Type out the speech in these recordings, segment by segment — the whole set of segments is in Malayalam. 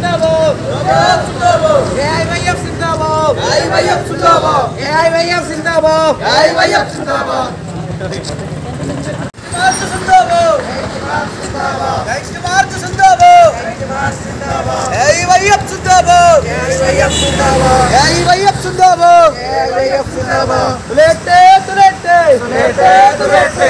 സിന്ദാബാദ് എഐവൈഎഫ് സിന്ദാബാദ് എഐവൈഎഫ് സിന്ദാബാദ് നെക്സ്റ്റ് മാർച്ച് സിന്ദാബാദ് എഐവൈഎഫ് സിന്ദാബാദ് എഐവൈഎഫ് സിന്ദാബാദ് തുലട്ടെ തുലട്ടെ തുലട്ടെ തുലട്ടെ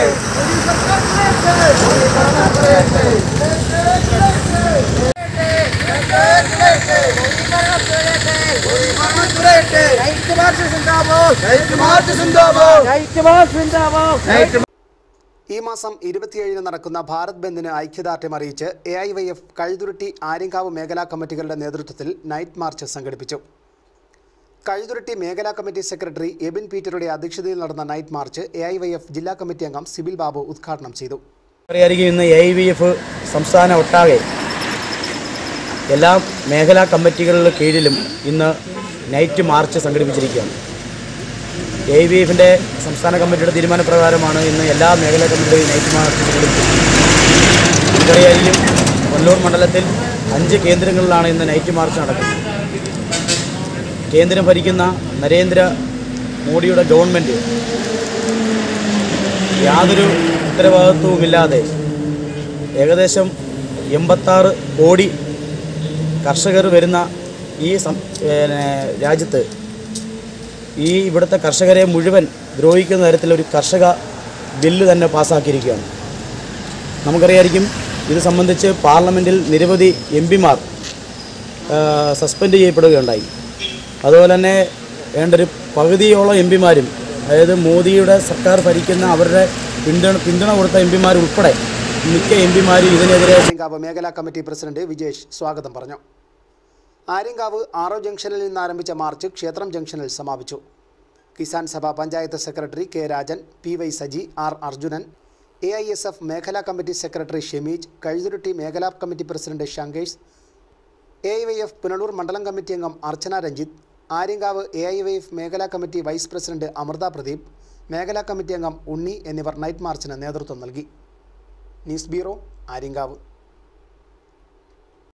നൈറ്റ് മാർച്ച് സിന്ദാബാദ് നെക്സ്റ്റ് മാർച്ച് സിന്ദാബാദ് നൈറ്റ് മാർച്ച് സിന്ദാബാദ് ഈ മാസം ഇരുപത്തിയേഴിന് നടക്കുന്ന ഭാരത് ബന്ദിന് ഐക്യദാർഢ്യം അറിയിച്ച് A I Y F Kazhuthurutty Aryankavu മേഖലാ കമ്മിറ്റികളുടെ നേതൃത്വത്തിൽ നൈറ്റ് മാർച്ച് സംഘടിപ്പിച്ചു കഴുതുരുട്ടി മേഖലാ കമ്മിറ്റി സെക്രട്ടറി എബിൻ പീറ്ററുടെ അധ്യക്ഷതയിൽ നടന്ന night march A I Y F ജില്ലാ കമ്മിറ്റി അംഗം സിബിൽ ബാബു ഉദ്ഘാടനം ചെയ്തു അറിയായിരിക്കും ഇന്ന് എ ഐ വി എഫ് സംസ്ഥാന ഒട്ടാകെ എല്ലാ മേഖലാ കമ്മിറ്റികളുടെ കീഴിലും ഇന്ന് നൈറ്റ് മാർച്ച് സംഘടിപ്പിച്ചിരിക്കുകയാണ് എ ഐ വി എഫിൻ്റെ സംസ്ഥാന കമ്മിറ്റിയുടെ തീരുമാനപ്രകാരമാണ് ഇന്ന് എല്ലാ മേഖലാ കമ്മിറ്റിയും നൈറ്റ് മാർച്ച് സംഘടിപ്പിച്ചത് നമുക്കറിയായിരിക്കും കൊല്ലൂർ മണ്ഡലത്തിൽ അഞ്ച് കേന്ദ്രങ്ങളിലാണ് ഇന്ന് നൈറ്റ് മാർച്ച് നടക്കുന്നത് കേന്ദ്രം ഭരിക്കുന്ന നരേന്ദ്ര മോഡിയുടെ ഗവൺമെൻറ് യാതൊരു ഉത്തരവാദിത്വവുമില്ലാതെ ഏകദേശം എൺപത്താറ് കോടി കർഷകർ വരുന്ന ഈ സം പിന്നെ രാജ്യത്ത് ഈ ഇവിടുത്തെ കർഷകരെ മുഴുവൻ ദ്രോഹിക്കുന്ന തരത്തിലൊരു കർഷക ബില്ല് തന്നെ പാസ്സാക്കിയിരിക്കുകയാണ് നമുക്കറിയായിരിക്കും ഇത് സംബന്ധിച്ച് പാർലമെൻറ്റിൽ നിരവധി എം പിമാർ സസ്പെൻഡ് ചെയ്യപ്പെടുകയുണ്ടായി അതുപോലെ തന്നെ വേണ്ട ഒരു പകുതിയോളം എം പിമാരും അതായത് മോദിയുടെ സർക്കാർ ഭരിക്കുന്ന അവരുടെ പിന്തുണ പിന്തുണ കൊടുത്ത എം പിമാരുൾപ്പെടെ മിക്ക എം പിമാരും ഇതിനെതിരെ ആര്യങ്കാവ് മേഖലാ കമ്മിറ്റി പ്രസിഡന്റ് വിജേഷ് സ്വാഗതം പറഞ്ഞു ആര്യങ്കാവ് ആറോ ജംഗ്ഷനിൽ നിന്ന് ആരംഭിച്ച മാർച്ച് ക്ഷേത്രം ജംഗ്ഷനിൽ സമാപിച്ചു Kisan Sabha panchayat secretary K Rajan P Y Saji R Arjunan A I S F മേഖലാ കമ്മിറ്റി സെക്രട്ടറി ഷെമീജ് കഴുതുരുട്ടി മേഖലാ committee president Shankesh A I Y F Punalur മണ്ഡലം കമ്മിറ്റി അംഗം Archana Ranjith Aryankavu A I Y F മേഖലാ committee vice president Amritha Pradeep മേഖലാ കമ്മിറ്റി അംഗം ഉണ്ണി എന്നിവർ നൈറ്റ് മാർച്ചിന് നേതൃത്വം നൽകി ന്യൂസ് ബ്യൂറോ ആര്യങ്കാവ്